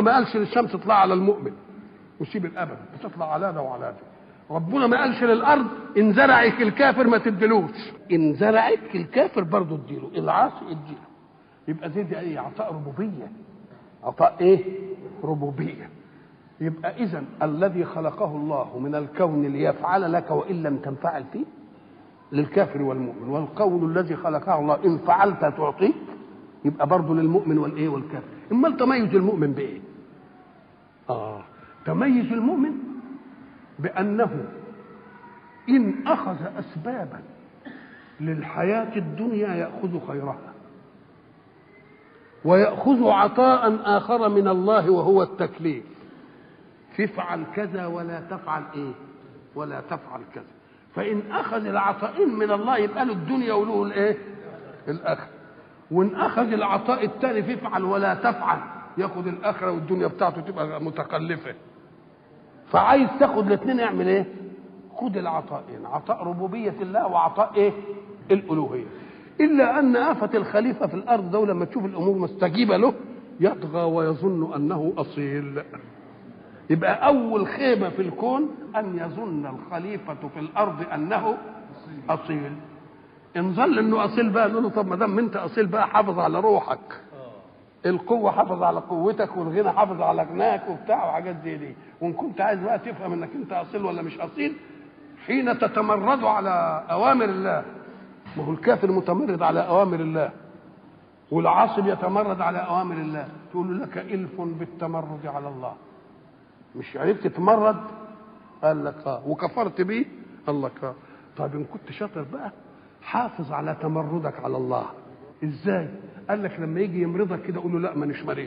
ربنا ما قالش للشمس تطلع على المؤمن وسيب الابد بتطلع على ده وعلى ده ربنا ما قالش للارض ان زرعك الكافر ما تدلوش ان زرعك الكافر برضه اديله العاصي اديله يبقى دي, دي ايه عطاء ربوبيه عطاء ايه ربوبيه يبقى اذا الذي خلقه الله من الكون ليفعل لك وان لم تنفعل فيه للكافر والمؤمن والقول الذي خلقه الله ان فعلت تعطيك يبقى برضه للمؤمن والايه والكافر امال تميز المؤمن بايه اه تميز المؤمن بانه ان اخذ اسبابا للحياه الدنيا ياخذ خيرها وياخذ عطاء اخر من الله وهو التكليف تفعل كذا ولا تفعل ايه ولا تفعل كذا فان اخذ العطاءين من الله يبقى له الدنيا وله الايه الاخره وان اخذ العطاء الثاني فافعل ولا تفعل ياخذ الاخره والدنيا بتاعته تبقى متكلفه فعايز تاخد الاثنين اعمل ايه خد العطاءين عطاء ربوبيه الله وعطاء ايه الالوهيه الا ان افه الخليفه في الارض ده لما تشوف الامور مستجيبه له يطغى ويظن انه اصيل يبقى اول خيبه في الكون ان يظن الخليفه في الارض انه اصيل ان ظل انه اصيل بقى نقول له طب ما دام انت اصيل بقى حافظ على روحك القوه حافظ على قوتك والغنى حافظ على غناك وبتاع وحاجات زي دي وان كنت عايز بقى تفهم انك انت اصيل ولا مش اصيل حين تتمرد على اوامر الله ما هو الكافر متمرد على اوامر الله والعاصب يتمرد على اوامر الله تقول له لك الف بالتمرد على الله مش عرفت تتمرد قال لك اه وكفرت بيه قال لك اه طيب ان كنت شاطر بقى حافظ على تمردك على الله ازاي قال لك لما يجي يمرضك كده قول له لا مانيش مريض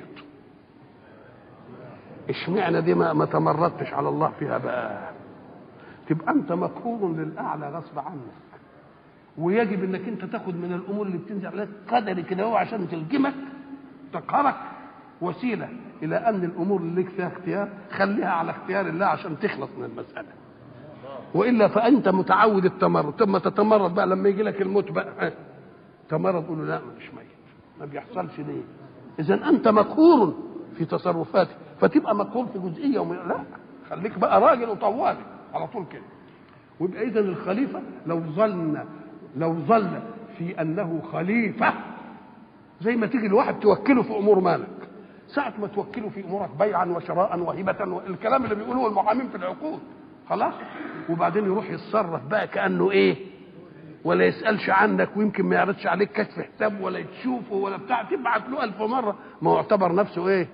اشمعنى دي ما, ما تمردتش على الله فيها بقى تبقى انت مقهور للاعلى غصب عنك ويجب انك انت تاخد من الامور اللي بتنزل عليك قدري كده هو عشان تلجمك تقهرك وسيله الى ان الامور اللي لك فيها اختيار خليها على اختيار الله عشان تخلص من المساله والا فانت متعود التمرد ثم تتمرد بقى لما يجي لك الموت بقى تمرد قول له لا مش ميت ما بيحصلش ليه اذا انت مقهور في تصرفاتك فتبقى مقهور في جزئيه وم... لا خليك بقى راجل وطوالي على طول كده ويبقى اذا الخليفه لو ظلنا لو ظل في انه خليفه زي ما تيجي الواحد توكله في امور مالك ساعة ما توكله في امورك بيعا وشراء وهبة الكلام اللي بيقولوه المحامين في العقود خلاص وبعدين يروح يتصرف بقى كانه ايه ولا يسالش عنك ويمكن ما يعرضش عليك كشف حساب ولا تشوفه ولا بتاع تبعت له ألف مره ما هو اعتبر نفسه ايه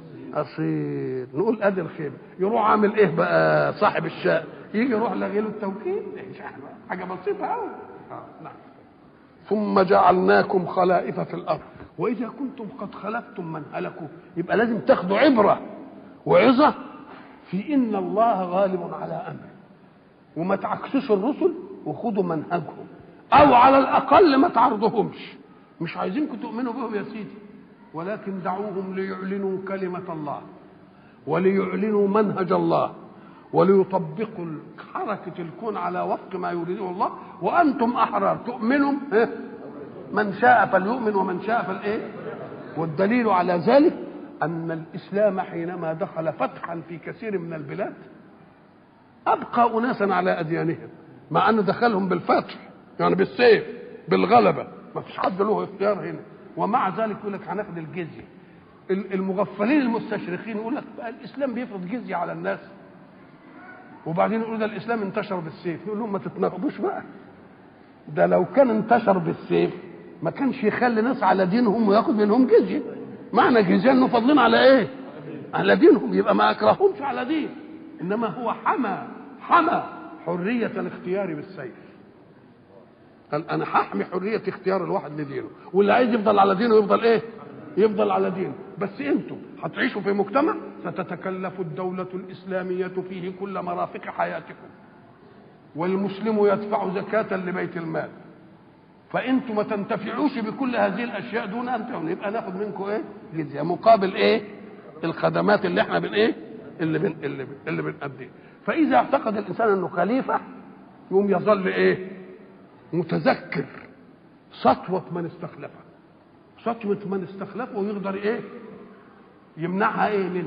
اصيل نقول ادي الخيبه يروح عامل ايه بقى صاحب الشأن يجي يروح لغي له التوكيل حاجه بسيطه قوي آه. نعم ثم جعلناكم خلائف في الارض واذا كنتم قد خلفتم من هلكوا يبقى لازم تاخدوا عبره وعظه في ان الله غالب على امره وما تعكسوش الرسل وخدوا منهجهم او على الاقل ما تعرضهمش مش عايزينكم تؤمنوا بهم يا سيدي ولكن دعوهم ليعلنوا كلمه الله وليعلنوا منهج الله وليطبقوا حركة الكون على وفق ما يريده الله وأنتم أحرار تؤمنوا من شاء فليؤمن ومن شاء فالإيه والدليل على ذلك أن الإسلام حينما دخل فتحا في كثير من البلاد أبقى أناسا على أديانهم مع أنه دخلهم بالفتح يعني بالسيف بالغلبة ما فيش حد له اختيار هنا ومع ذلك يقول لك هناخد الجزية المغفلين المستشرقين يقول لك بقى الإسلام بيفرض جزية على الناس وبعدين يقولوا ده الاسلام انتشر بالسيف نقول لهم ما تتناقضوش بقى ده لو كان انتشر بالسيف ما كانش يخلي ناس على دينهم وياخد منهم جزيه معنى جزيه انه فاضلين على ايه على دينهم يبقى ما اكرههمش على دين انما هو حمى حمى حريه الاختيار بالسيف قال انا هحمي حريه اختيار الواحد لدينه واللي عايز يفضل على دينه يفضل ايه يفضل على دينه بس انتم هتعيشوا في مجتمع ستتكلف الدولة الإسلامية فيه كل مرافق حياتكم والمسلم يدفع زكاة لبيت المال فانتم ما تنتفعوش بكل هذه الاشياء دون ان تعملوا يبقى ناخد منكم ايه جزيه مقابل ايه الخدمات اللي احنا بن ايه اللي بن اللي, بن اللي بنأديها فاذا اعتقد الانسان انه خليفه يقوم يظل ايه متذكر سطوه من استخلفه سطوه من استخلفه ويقدر ايه يمنعها ايه منه